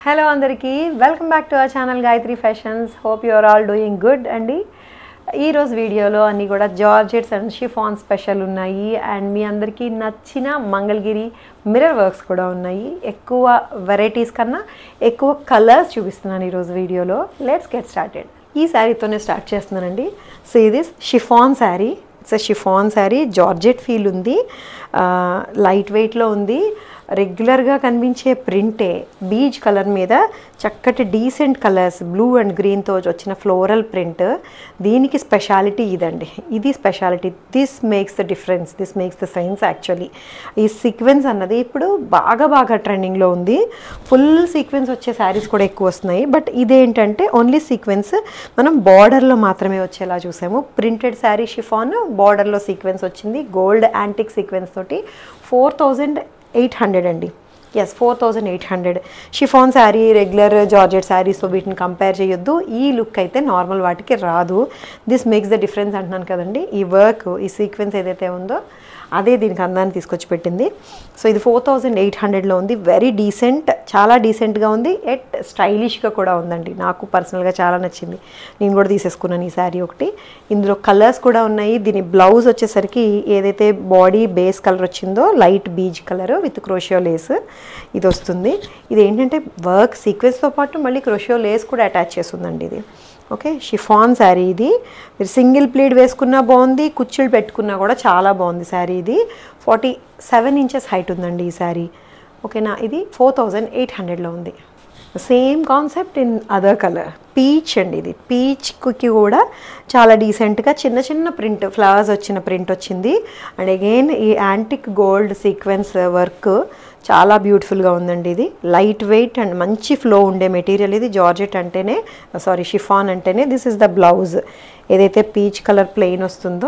hello అందరికీ welcome back to our channel Gayatri fashions hope you are all doing good అండి ఈరోజు వీడియోలో అన్నీ కూడా జార్జెట్స్ అండ్ షిఫాన్ స్పెషల్ ఉన్నాయి అండ్ మీ అందరికీ నచ్చిన మంగళగిరి మిర్రర్ వర్క్స్ కూడా ఉన్నాయి ఎక్కువ వెరైటీస్ కన్నా ఎక్కువ కలర్స్ చూపిస్తున్నాను ఈరోజు వీడియోలో లెట్స్ గెట్ స్టార్టెడ్ ఈ శారీతోనే స్టార్ట్ చేస్తున్నానండి సో ఇది chiffon sari it's chiffon sari georgette feel ఉంది లైట్ వెయిట్లో ఉంది రెగ్యులర్గా కనిపించే ప్రింటే బీచ్ కలర్ మీద చక్కటి డీసెంట్ కలర్స్ బ్లూ అండ్ గ్రీన్తో వచ్చిన ఫ్లోరల్ ప్రింట్ దీనికి స్పెషాలిటీ ఇదండి ఇది speciality this makes the difference this makes the science actually ఈ సీక్వెన్స్ అన్నది ఇప్పుడు బాగా బాగా ట్రెండింగ్లో ఉంది ఫుల్ సీక్వెన్స్ వచ్చే శారీస్ కూడా ఎక్కువ వస్తున్నాయి బట్ ఇదేంటంటే ఓన్లీ సీక్వెన్స్ మనం బార్డర్లో మాత్రమే వచ్చేలా చూసాము ప్రింటెడ్ శారీ షిఫాన్ బార్డర్లో సీక్వెన్స్ వచ్చింది గోల్డ్ యాంటిక్ సీక్వెన్స్ తోటి ఫోర్ థౌజండ్ ఎయిట్ హండ్రెడ్ అండి yes four thousand eight hundred chiffon sari regular georgette శారీస్తో వీటిని కంపేర్ చేయొద్దు ఈ లుక్ అయితే నార్మల్ వాటికి రాదు దిస్ మేక్స్ ద డిఫరెన్స్ అంటున్నాను కదండి ఈ వర్క్ ఈ సీక్వెన్స్ ఏదైతే ఉందో అదే దీనికి అందాన్ని తీసుకొచ్చి పెట్టింది సో ఇది ఫోర్ థౌజండ్ ఎయిట్ హండ్రెడ్లో ఉంది వెరీ డీసెంట్ చాలా డీసెంట్గా ఉంది ఎట్ స్టైలిష్గా కూడా ఉందండి నాకు పర్సనల్గా చాలా నచ్చింది నేను కూడా తీసేసుకున్నాను ఈ శారీ ఒకటి ఇందులో కలర్స్ కూడా ఉన్నాయి దీని బ్లౌజ్ వచ్చేసరికి ఏదైతే బాడీ బేస్ కలర్ వచ్చిందో light beige colour with crochet lace ఇది వస్తుంది ఇది ఏంటంటే వర్క్ సీక్వెన్స్తో పాటు మళ్ళీ క్రోషియో లేస్ కూడా అటాచ్ చేస్తుందండి ఇది ఓకే షిఫాన్ శారీ ఇది మీరు సింగిల్ ప్లేట్ వేసుకున్నా బాగుంది కుచ్చులు పెట్టుకున్నా కూడా చాలా బాగుంది శారీ ఇది ఫార్టీ సెవెన్ ఇంచెస్ హైట్ ఉందండి ఈ శారీ ఓకేనా ఇది ఫోర్ థౌజండ్ ఎయిట్ హండ్రెడ్లో ఉంది same concept in other colour peach అండి ఇది పీచ్కి కూడా చాలా డీసెంట్గా చిన్న చిన్న ప్రింట్ ఫ్లవర్స్ వచ్చిన ప్రింట్ వచ్చింది అండ్ అగైన్ ఈ యాంటిక్ గోల్డ్ సీక్వెన్స్ వర్క్ చాలా బ్యూటిఫుల్గా ఉందండి ఇది లైట్ వెయిట్ అండ్ మంచి ఫ్లో ఉండే మెటీరియల్ ఇది జార్జెట్ అంటేనే సారీ షిఫాన్ అంటేనే దిస్ ఇస్ ద బ్లౌజ్ ఏదైతే పీచ్ కలర్ ప్లెయిన్ వస్తుందో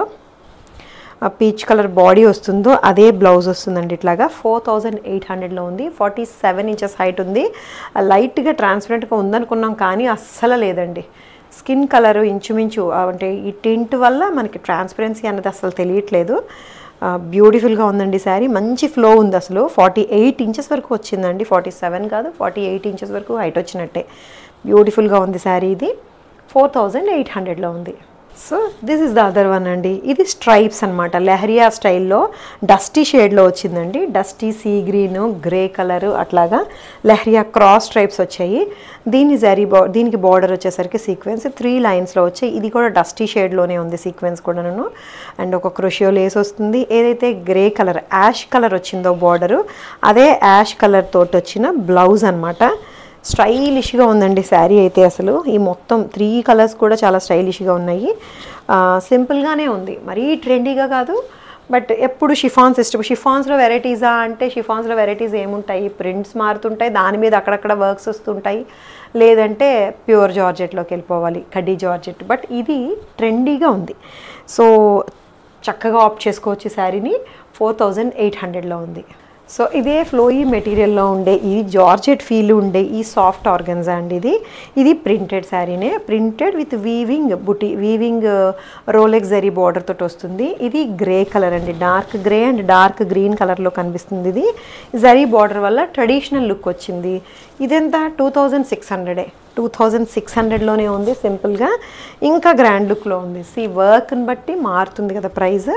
ఆ పీచ్ కలర్ బాడీ వస్తుందో అదే బ్లౌజ్ వస్తుందండి ఇట్లాగా ఫోర్ థౌజండ్ ఎయిట్ హండ్రెడ్లో ఉంది ఫార్టీ సెవెన్ ఇంచెస్ హైట్ ఉంది లైట్గా ట్రాన్స్పరెంట్గా ఉందనుకున్నాం కానీ అస్సలు లేదండి స్కిన్ కలర్ ఇంచుమించు అంటే ఈ టింట్ వల్ల మనకి ట్రాన్స్పరెన్సీ అనేది అసలు తెలియట్లేదు బ్యూటిఫుల్గా ఉందండి శారీ మంచి ఫ్లో ఉంది అసలు ఫార్టీ ఎయిట్ ఇంచెస్ వరకు వచ్చిందండి ఫార్టీ సెవెన్ కాదు ఫార్టీ ఎయిట్ ఇంచెస్ వరకు హైట్ వచ్చినట్టే బ్యూటిఫుల్గా ఉంది శారీ ఇది ఫోర్ థౌజండ్ ఎయిట్ హండ్రెడ్లో ఉంది so this is the other one అండి ఇది స్ట్రైప్స్ అనమాట లెహరియా స్టైల్లో డస్టీ షేడ్లో వచ్చిందండి dusty sea green grey colour అట్లాగా లెహరియా క్రాస్ స్ట్రైప్స్ వచ్చాయి దీని జరీ బా దీనికి బార్డర్ వచ్చేసరికి సీక్వెన్స్ త్రీ లైన్స్లో వచ్చాయి ఇది కూడా డస్టీ షేడ్లోనే ఉంది సీక్వెన్స్ కూడాను అండ్ ఒక క్రొషియో లేస్ వస్తుంది ఏదైతే గ్రే కలర్ యాష్ కలర్ వచ్చిందో బార్డరు అదే యాష్ కలర్ తోటి వచ్చిన బ్లౌజ్ అనమాట స్టైలిష్గా ఉందండి శారీ అయితే అసలు ఈ మొత్తం త్రీ కలర్స్ కూడా చాలా స్టైలిష్గా ఉన్నాయి సింపుల్గానే ఉంది మరీ ట్రెండీగా కాదు బట్ ఎప్పుడు షిఫాన్స్ ఇష్టం షిఫాన్స్లో వెరైటీసా అంటే షిఫాన్స్లో వెరైటీస్ ఏముంటాయి ప్రింట్స్ మారుతుంటాయి దాని మీద అక్కడక్కడ వర్క్స్ వస్తుంటాయి లేదంటే ప్యూర్ జార్జెట్లోకి వెళ్ళిపోవాలి కడ్డీ జార్జెట్ బట్ ఇది ట్రెండీగా ఉంది సో చక్కగా ఆప్ట్ చేసుకోవచ్చు శారీని ఫోర్ థౌజండ్ ఎయిట్ హండ్రెడ్లో ఉంది సో ఇదే ఫ్లోయీ మెటీరియల్లో ఉండే ఈ జార్జెట్ ఫీల్ ఉండే ఈ సాఫ్ట్ ఆర్గన్జా అండి ఇది ఇది ప్రింటెడ్ శారీనే printed with weaving buti weaving Rolex zari border తోటి వస్తుంది ఇది గ్రే కలర్ అండి dark grey and dark green కలర్లో కనిపిస్తుంది ఇది జరీ బార్డర్ వల్ల ట్రెడిషనల్ లుక్ వచ్చింది ఇదెంత టూ థౌజండ్ సిక్స్ హండ్రెడే టూ థౌజండ్ సిక్స్ హండ్రెడ్లోనే ఉంది సింపుల్గా ఇంకా గ్రాండ్ లుక్లో ఉంది సి వర్క్ని బట్టి మారుతుంది కదా price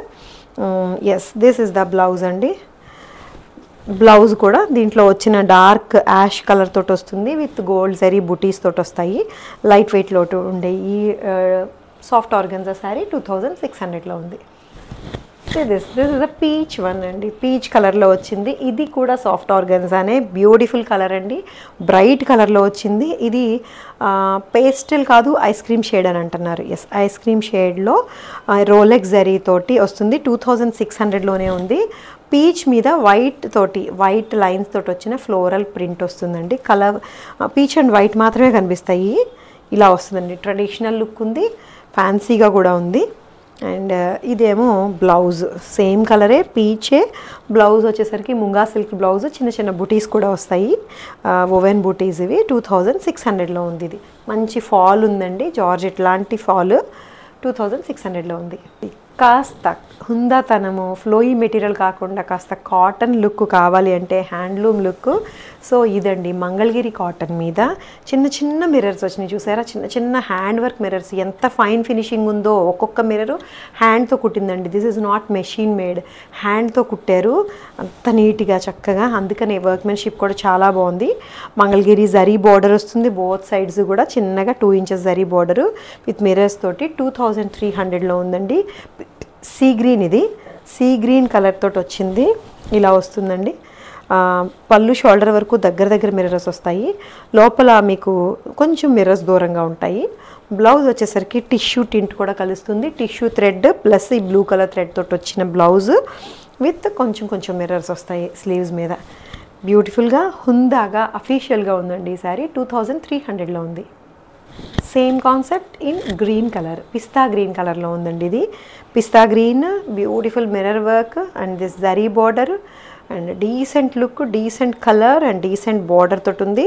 yes this is the blouse అండి బ్లౌజ్ కూడా దీంట్లో వచ్చిన డార్క్ యాష్ కలర్ తోటి వస్తుంది విత్ గోల్డ్ జరీ బుటీస్ తోటి వస్తాయి లైట్ వెయిట్లో ఉండే ఈ soft organza sari two thousand six హండ్రెడ్లో ఉంది this this is a peach one అండి పీచ్ కలర్లో వచ్చింది ఇది కూడా సాఫ్ట్ ఆర్గన్జానే బ్యూటిఫుల్ కలర్ అండి బ్రైట్ కలర్లో వచ్చింది ఇది పేస్టల్ కాదు ఐస్ క్రీమ్ షేడ్ అని అంటున్నారు ఎస్ ఐస్ క్రీమ్ షేడ్లో రోలెక్స్ జరీ తోటి వస్తుంది టూ థౌజండ్ సిక్స్ హండ్రెడ్లోనే ఉంది పీచ్ మీద వైట్ తోటి వైట్ లైన్స్ తోటి వచ్చిన ఫ్లోరల్ ప్రింట్ వస్తుందండి కలర్ పీచ్ అండ్ వైట్ మాత్రమే కనిపిస్తాయి ఇలా వస్తుందండి ట్రెడిషనల్ లుక్ ఉంది ఫ్యాన్సీగా కూడా ఉంది అండ్ ఇదేమో బ్లౌజ్ సేమ్ కలరే పీచే బ్లౌజ్ వచ్చేసరికి ముంగా సిల్క్ బ్లౌజ్ చిన్న చిన్న బుటీస్ కూడా వస్తాయి ఓవెన్ బుటీస్ ఇవి టూ థౌజండ్ సిక్స్ హండ్రెడ్లో ఉంది ఇది మంచి ఫాల్ ఉందండి జార్జెట్ లాంటి ఫాల్ టూ థౌజండ్ సిక్స్ హండ్రెడ్లో ఉంది కాస్త హుందాతనము ఫ్లోయి మెటీరియల్ కాకుండా కాస్త కాటన్ లుక్ కావాలి అంటే హ్యాండ్లూమ్ లుక్ సో ఇదండి మంగళగిరి కాటన్ మీద చిన్న చిన్న మిర్రర్స్ వచ్చినాయి చూసారా చిన్న చిన్న హ్యాండ్ వర్క్ మిర్రర్స్ ఎంత ఫైన్ ఫినిషింగ్ ఉందో ఒక్కొక్క మిర్రరు హ్యాండ్తో కుట్టిందండి this is not machine made హ్యాండ్తో కుట్టారు అంత నీట్గా చక్కగా అందుకనే వర్క్మెన్షిప్ కూడా చాలా బాగుంది మంగళగిరి జరీ బార్డర్ వస్తుంది బోత్ సైడ్స్ కూడా చిన్నగా two inches zari border with mirrors తోటి టూ థౌజండ్ త్రీ హండ్రెడ్లో ఉందండి సీ గ్రీన్ ఇది సీ గ్రీన్ కలర్ తోటి వచ్చింది ఇలా వస్తుందండి ఆ, పళ్ళు షోల్డర్ వరకు దగ్గర దగ్గర మిర్రర్స్ వస్తాయి లోపల మీకు కొంచెం మిర్రర్స్ దూరంగా ఉంటాయి బ్లౌజ్ వచ్చేసరికి టిష్యూ టింట్ కూడా కలుస్తుంది టిష్యూ థ్రెడ్ ప్లస్ ఈ బ్లూ కలర్ థ్రెడ్ తోటి వచ్చిన బ్లౌజ్ విత్ కొంచెం కొంచెం మిర్రర్స్ వస్తాయి స్లీవ్స్ మీద బ్యూటిఫుల్గా హుందాగా అఫీషియల్గా ఉందండి ఈ సారీ టూ థౌజండ్ త్రీ హండ్రెడ్లో ఉంది same concept in green colour pista green కలర్లో ఉందండి ఇది pista green beautiful mirror work and this zari border and decent look decent colour and decent border తోటి ఉంది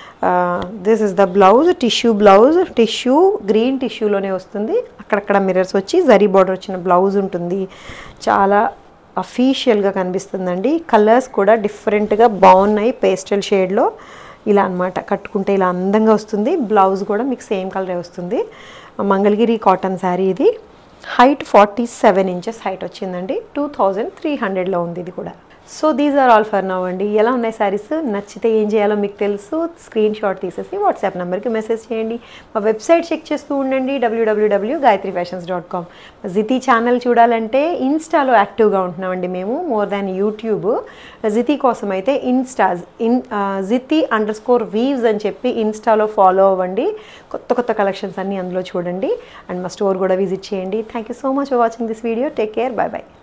this is the blouse tissue blouse tissue green టిష్యూలోనే వస్తుంది అక్కడక్కడ మిర్రర్స్ వచ్చి జరీ బార్డర్ వచ్చిన బ్లౌజ్ ఉంటుంది చాలా అఫీషియల్గా కనిపిస్తుందండి కలర్స్ కూడా డిఫరెంట్గా బాగున్నాయి పేస్టల్ షేడ్లో ఇలా అన్నమాట కట్టుకుంటే ఇలా అందంగా వస్తుంది బ్లౌజ్ కూడా మీకు సేమ్ కలరే వస్తుంది మంగళగిరి కాటన్ శారీ ఇది height forty seven inches height వచ్చిందండి టూ థౌజండ్ త్రీ హండ్రెడ్లో ఉంది ఇది కూడా so these are all for now అండి ఎలా ఉన్నాయి శారీస్ నచ్చితే ఏం చేయాలో మీకు తెలుసు స్క్రీన్ షాట్ తీసేసి వాట్సాప్ నెంబర్కి మెసేజ్ చేయండి మా వెబ్సైట్ చెక్ చేస్తూ ఉండండి WWW Gayatri fashions dot com Jithi channel చూడాలంటే ఇన్స్టాలో యాక్టివ్గా ఉంటున్నామండి మేము మోర్ దాన్ యూట్యూబ్ జితి కోసం అయితే Insta in Jithi underscore weaves అని చెప్పి ఇన్స్టాలో ఫాలో అవ్వండి కొత్త కొత్త కలెక్షన్స్ అన్నీ అందులో చూడండి అండ్ మా స్టోర్ కూడా విజిట్ చేయండి thank you so much for watching this video take care bye by